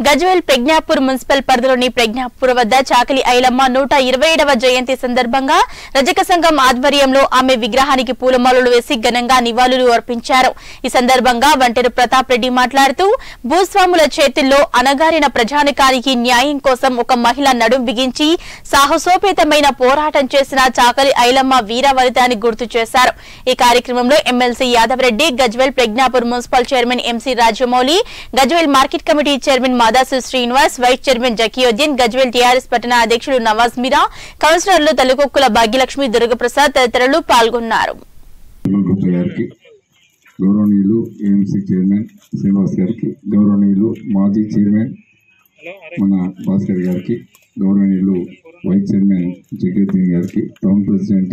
Gajwel Pragnapur municipal పరిధిలోని ప్రజ్ఞాపూర్ వద్ద చాకలి ఐలమ్మ నూట ఇరవై ఏడవ జయంతి సందర్భంగా రజక సంఘం ఆధ్వర్యంలో ఆమె విగ్రహానికి పూలమాలలు వేసి ఘనంగా నివాళులు అర్పించారు ఈ సందర్భంగా వంటెరు ప్రతాప్ రెడ్డి మాట్లాడుతూ భూస్వాముల చేతుల్లో అనగారిన ప్రజానికానికి న్యాయం కోసం ఒక మహిళ నడుం బిగించి సాహసోపేతమైన పోరాటం చేసిన చాకలి ఐలమ్మ వీరవనిత అని గుర్తు చేశారు ఈ కార్యక్రమంలో MLC Yadav Reddy Gajwel Pragnapur municipal chairman MC Rajamouli Gajwel market committee chairman Madasu Srinivas vice chairman Zakiuddin Gajwel TRS పట్టణ అధ్యక్షుడు నవాజ్ మీరా కౌన్సిలర్లు తలుకొక్కుల భాగ్యలక్ష్మి దుర్గప్రసాద్ తదితరులు పాల్గొన్నారు విమల్ గుప్తా గారికి గౌరవనీయులు ఏఎంసీ చైర్మన్ శ్రీనివాస్ గారికి గౌరవనీయులు మాజీ చైర్మన్ మన భాస్కర్ గారికి గౌరవనీయులు వైస్ చైర్మన్ జగీద్దీన్ గారికి టౌన్ ప్రెసిడెంట్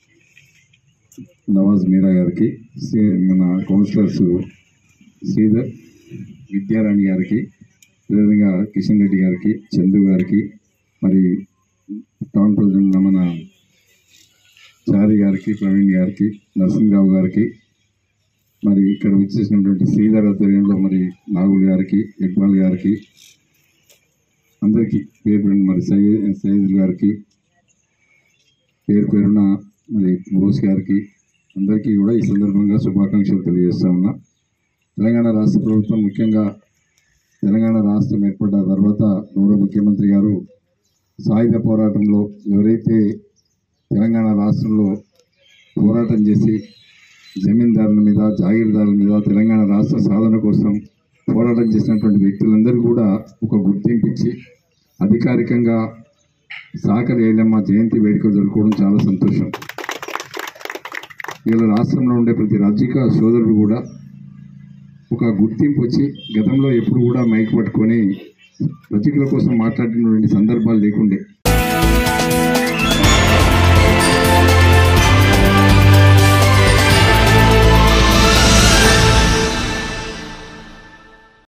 నవాజ్ మీరా గారికి శ్రీ- మన కౌన్సిలర్స్ శ్రీధర్ విద్యారాణి గారికి అదేవిధంగా కిషన్ రెడ్డి గారికి చందు గారికి మరి టౌన్ ప్రెసిడెంట్ మన చారి గారికి ప్రవీణ్ గారికి నరసింహరావు గారికి మరి ఇక్కడ వచ్చేసినటువంటి శ్రీధర్ ఆధ్వర్యంలో మరి నాగుల్ గారికి ఇక్బాల్ గారికి అందరికీ పేరు పేరున మరి సయ్యద్ సయ్యద్ గారికి పేరు పేరున మరి బోస్ గారికి అందరికీ కూడా ఈ సందర్భంగా శుభాకాంక్షలు తెలియజేస్తా ఉన్నా తెలంగాణ రాష్ట్ర ప్రభుత్వం ముఖ్యంగా తెలంగాణ రాష్ట్రం ఏర్పడ్డ తర్వాత గౌరవ ముఖ్యమంత్రి గారు సాయుధ పోరాటంలో ఎవరైతే తెలంగాణ రాష్ట్రంలో పోరాటం చేసి జమీందారుల మీద జాగీర్దారుల మీద తెలంగాణ రాష్ట్ర సాధన కోసం పోరాటం చేసినటువంటి వ్యక్తులందరూ కూడా ఒక గుర్తింపు ఇచ్చి అధికారికంగా సాకలి ఏలమ్మ జయంతి వేడుకలు జరుపుకోవడం చాలా సంతోషం వీళ్ళ రాష్ట్రంలో ఉండే ప్రతి రాజకీయ సోదరుడు కూడా ఒక గుర్తింపు వచ్చి గతంలో ఎప్పుడు కూడా మైక్ పట్టుకొని రచకుల కోసం మాట్లాడినటువంటి సందర్భాలు లేకుండే